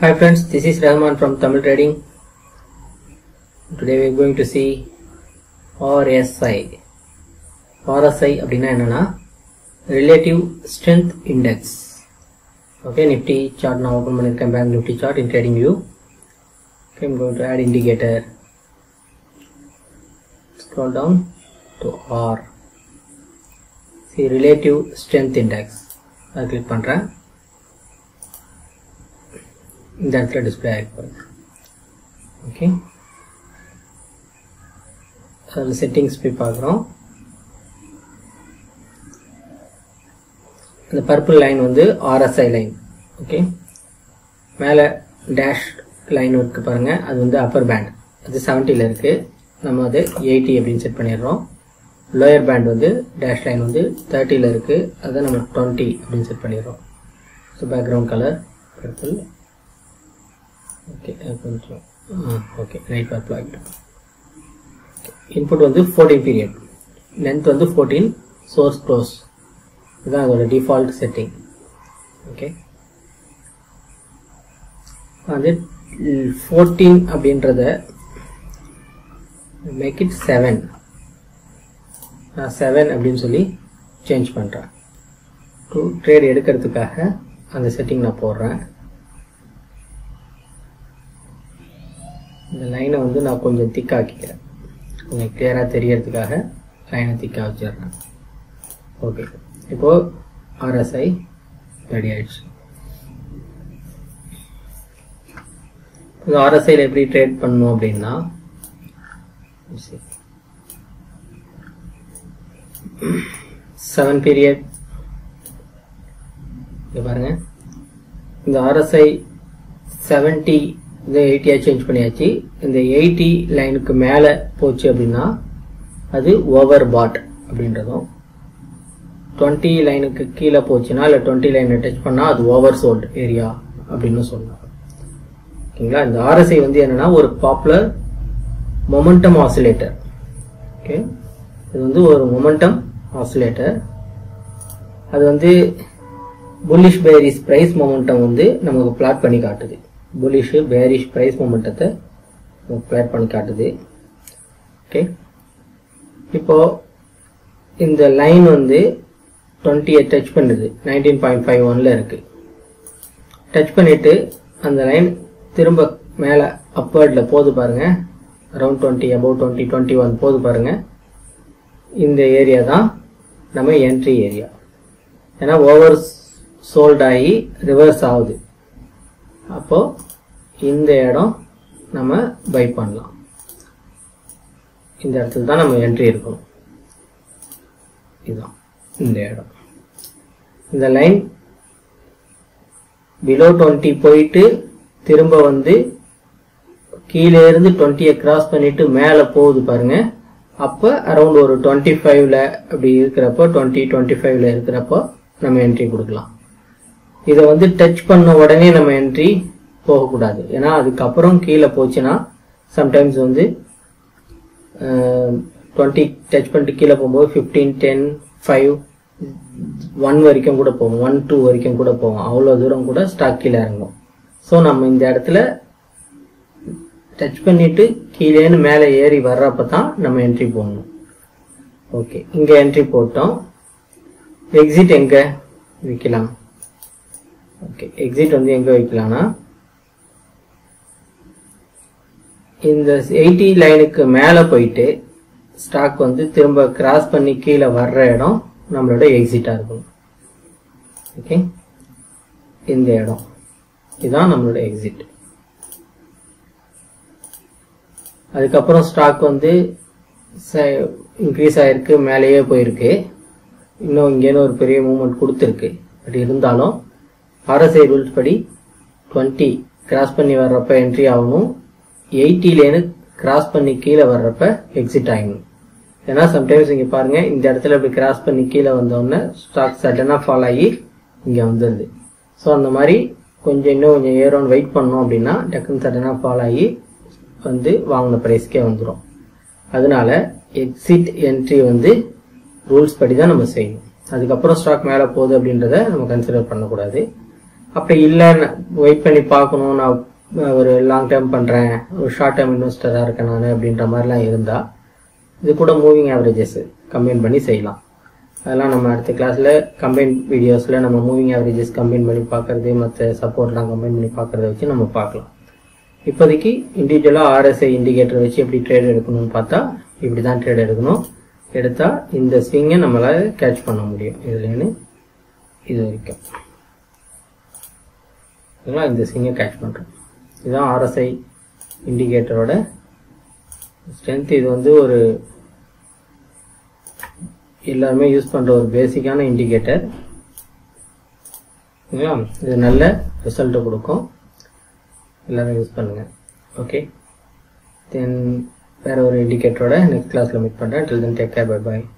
Hi friends, this is Rahman from Tamil Trading. Today we are going to see RSI. RSI அப்படின்னா என்னன்னா Relative Strength Index. Okay, Nifty chart நான் open பண்ணிருக்கேன் Bank Nifty chart in Trading View. Okay, I'm going to add indicator. Scroll down to R. See Relative Strength Index. அதை click பண்ணுறேன் இந்த இடத்துல display ஆகிருப்பாங்க okay அதில் செட்டிங்ஸ் போய் பார்க்குறோம் இந்த பர்பிள் லைன் வந்து ஆர்எஸ்ஐ லைன் ஓகே மேலே டேஷ் லைன் இருக்கு பாருங்க அது வந்து அப்பர் பேண்ட் அது செவன்ட்டியில் இருக்கு நம்ம அது எயிட்டி அப்படின்னு செட் பண்ணிடுறோம் லோயர் பேண்ட் வந்து டேஷ் லைன் வந்து தேர்ட்டியில் இருக்கு அதை நம்ம டுவெண்ட்டி அப்படின்னு செட் பண்ணிடுறோம் so background colour purple okay கொஞ்சம் ஓகே ரைட் பர்பிள் ஆகிட்டோம் இன்புட் வந்து ஃபோர்டீன் பீரியட் லென்த் வந்து ஃபோர்டீன் சோர்ஸ் க்ளோஸ் இதுதான் அதோட டிஃபால்ட் செட்டிங் ஓகே வந்து ஃபோர்டீன் அப்படின்றத மேக் இட் செவன் நான் செவன் அப்படின்னு சொல்லி சேஞ்ச் பண்ணுறேன் டூ ட்ரேட் எடுக்கிறதுக்காக அந்த செட்டிங் நான் போடுறேன் இந்த லைனை வந்து நான் கொஞ்சம் திக்காக்கிக்கிறேன் கொஞ்சம் கிளியராக தெரியறதுக்காக லைனை திக்காக வச்சிடுறேன் ஓகே இப்போது ஆர்எஸ்ஐ ரெடி ஆயிடுச்சு இந்த ஆர்எஸ்ஐயில் எப்படி ட்ரேட் பண்ணணும் அப்படின்னா செவன் பீரியட் இங்க பாருங்க இந்த ஆர்எஸ்ஐ செவன்டி இந்த எயிட்டியாக சேஞ்ச் பண்ணியாச்சு இந்த எயிட்டி லைனுக்கு மேலே போச்சு அப்படின்னா அது ஓவர் பாட் அப்படின்றதும் டுவெண்ட்டி லைனுக்கு கீழே போச்சுன்னா இல்லை டுவெண்ட்டி லைனை டச் பண்ணால் அது ஓவர் சோல்ட் ஏரியா அப்படின்னு சொல்லலாம் ஓகேங்களா இந்த ஆர்எஸ்ஐ வந்து என்னன்னா ஒரு பாப்புலர் மொமெண்டம் ஆசிலேட்டர் ஓகே இது வந்து ஒரு மொமெண்டம் ஆசிலேட்டர் அது வந்து புல்லிஷ் பேரிஸ் பிரைஸ் மொமெண்டம் வந்து நமக்கு பிளாட் பண்ணி காட்டுது புல்லிஷ் பேரிஷ் பிரைஸ் மொமெண்டத்தை பிளாட் பண்ணி காட்டுது ஓகே இப்போ இந்த லைன் வந்து டுவெண்ட்டியை டச் பண்ணுது நைன்டீன் பாயிண்ட் ஃபைவ் ஒன்ல இருக்கு டச் பண்ணிட்டு அந்த லைன் திரும்ப மேலே அப்பர்டில் போது பாருங்க around twenty about twenty twenty one போது பாருங்க இந்த ஏரியா தான் நம்ம என்ட்ரி ஏரியா ஏன்னா ஓவர் சோல்ட் ஆகி ரிவர்ஸ் ஆகுது அப்போ இந்த இடம் நம்ம பை பண்ணலாம் இந்த இடத்துல தான் நம்ம என்ட்ரி இருக்கணும் இதுதான் இந்த இடம் இந்த லைன் பிலோ டுவெண்ட்டி போயிட்டு திரும்ப வந்து கீழே இருந்து டுவெண்ட்டியை கிராஸ் பண்ணிட்டு மேலே போகுது பாருங்க அப்போ அரௌண்ட் ஒரு டுவெண்ட்டி ஃபைவ்ல அப்படி இருக்கிறப்போ டுவெண்ட்டி டுவெண்ட்டி ஃபைவ்ல இருக்கிறப்போ நம்ம என்ட்ரி கொடுக்கலாம் இதை வந்து டச் பண்ண உடனே நம்ம என்ட்ரி போகக்கூடாது ஏன்னா அதுக்கப்புறம் கீழே போச்சுன்னா சம்டைம்ஸ் வந்து டுவெண்ட்டி டச் பண்ணிட்டு கீழே போகும்போது ஃபிஃப்டீன் டென் ஃபைவ் ஒன் வரைக்கும் கூட போகும் ஒன் டூ வரைக்கும் கூட போகும் அவ்வளோ தூரம் கூட ஸ்டாக் கீழே இறங்கும் ஸோ நம்ம இந்த இடத்துல டச் பண்ணிட்டு கீழேன்னு மேலே ஏறி வர்றப்ப தான் நம்ம என்ட்ரி போடணும் ஓகே இங்கே என்ட்ரி போட்டோம் எக்ஸிட் எங்கே வைக்கலாம் ஓகே எக்ஸிட் வந்து எங்கே வைக்கலாம்னா இந்த எயிட்டி லைனுக்கு மேலே போயிட்டு ஸ்டாக் வந்து திரும்ப கிராஸ் பண்ணி கீழே வர்ற இடம் நம்மளோட எக்ஸிட்டாக இருக்கும் ஓகே இந்த இடம் இதுதான் நம்மளோட எக்ஸிட் அதுக்கப்புறம் ஸ்டாக் வந்து இன்க்ரீஸ் ஆயிருக்கு மேலேயே போயிருக்கு இன்னும் இங்கேன்னு ஒரு பெரிய மூவ்மெண்ட் கொடுத்துருக்கு பட் இருந்தாலும் ஆர்எஸ்ஐ ரூல்ஸ் படி டுவெண்ட்டி கிராஸ் பண்ணி வர்றப்ப என்ட்ரி ஆகணும் எயிட்டிலேன்னு கிராஸ் பண்ணி கீழே வர்றப்ப எக்ஸிட் ஆகணும் ஏன்னா சம்டைம்ஸ் இங்கே பாருங்க இந்த இடத்துல இப்படி கிராஸ் பண்ணி கீழே வந்தோடனே ஸ்டாக் சடனாக ஃபால் ஆகி இங்கே வந்துடுது ஸோ அந்த மாதிரி கொஞ்சம் இன்னும் கொஞ்சம் ஏறோன்னு வெயிட் பண்ணோம் அப்படின்னா டக்குன்னு சடனாக ஃபால் ஆகி வந்து வாங்கின ப்ரைஸ்க்கே வந்துடும் அதனால எக்ஸிட் என்ட்ரி வந்து ரூல்ஸ் படி தான் நம்ம செய்யணும் அதுக்கப்புறம் ஸ்டாக் மேலே போகுது அப்படின்றத நம்ம கன்சிடர் பண்ணக்கூடாது அப்படி இல்லை வெயிட் பண்ணி பார்க்கணும் நான் ஒரு லாங் டேர்ம் பண்ணுறேன் ஒரு ஷார்ட் டேர்ம் இன்வெஸ்டராக இருக்கேன் நான் அப்படின்ற மாதிரிலாம் இருந்தால் இது கூட மூவிங் ஆவரேஜஸ் கம்பைன் பண்ணி செய்யலாம் அதெல்லாம் நம்ம அடுத்த கிளாஸில் கம்பைன் வீடியோஸில் நம்ம மூவிங் ஆவரேஜஸ் கம்பைன் பண்ணி பார்க்கறது மற்ற சப்போர்ட்லாம் கம்பைன் பண்ணி பார்க்கறத வச்சு நம்ம பார்க்கலாம் இப்போதைக்கு இண்டிவிஜுவலாக ஆர்எஸ்ஐ இண்டிகேட்டர் வச்சு எப்படி ட்ரேட் எடுக்கணும்னு பார்த்தா இப்படி தான் ட்ரேட் எடுக்கணும் எடுத்தால் இந்த ஸ்விங்கை நம்மளால் கேட்ச் பண்ண முடியும் இதுலேன்னு இது வரைக்கும் ஓகேங்களா இந்த ஸ்விங்கை கேட்ச் பண்ணுறோம் இதுதான் ஆர்எஸ்ஐ இண்டிகேட்டரோட ஸ்ட்ரென்த் இது வந்து ஒரு எல்லாருமே யூஸ் பண்ணுற ஒரு பேசிக்கான இண்டிகேட்டர் ஓகேங்களா இது நல்ல ரிசல்ட்டை கொடுக்கும் எல்லாரும் யூஸ் பண்ணுங்க ஓகே தென் வேற ஒரு இண்டிகேட்டரோட நெக்ஸ்ட் கிளாஸில் மீட் பண்ணுறேன் till then take care bye பாய்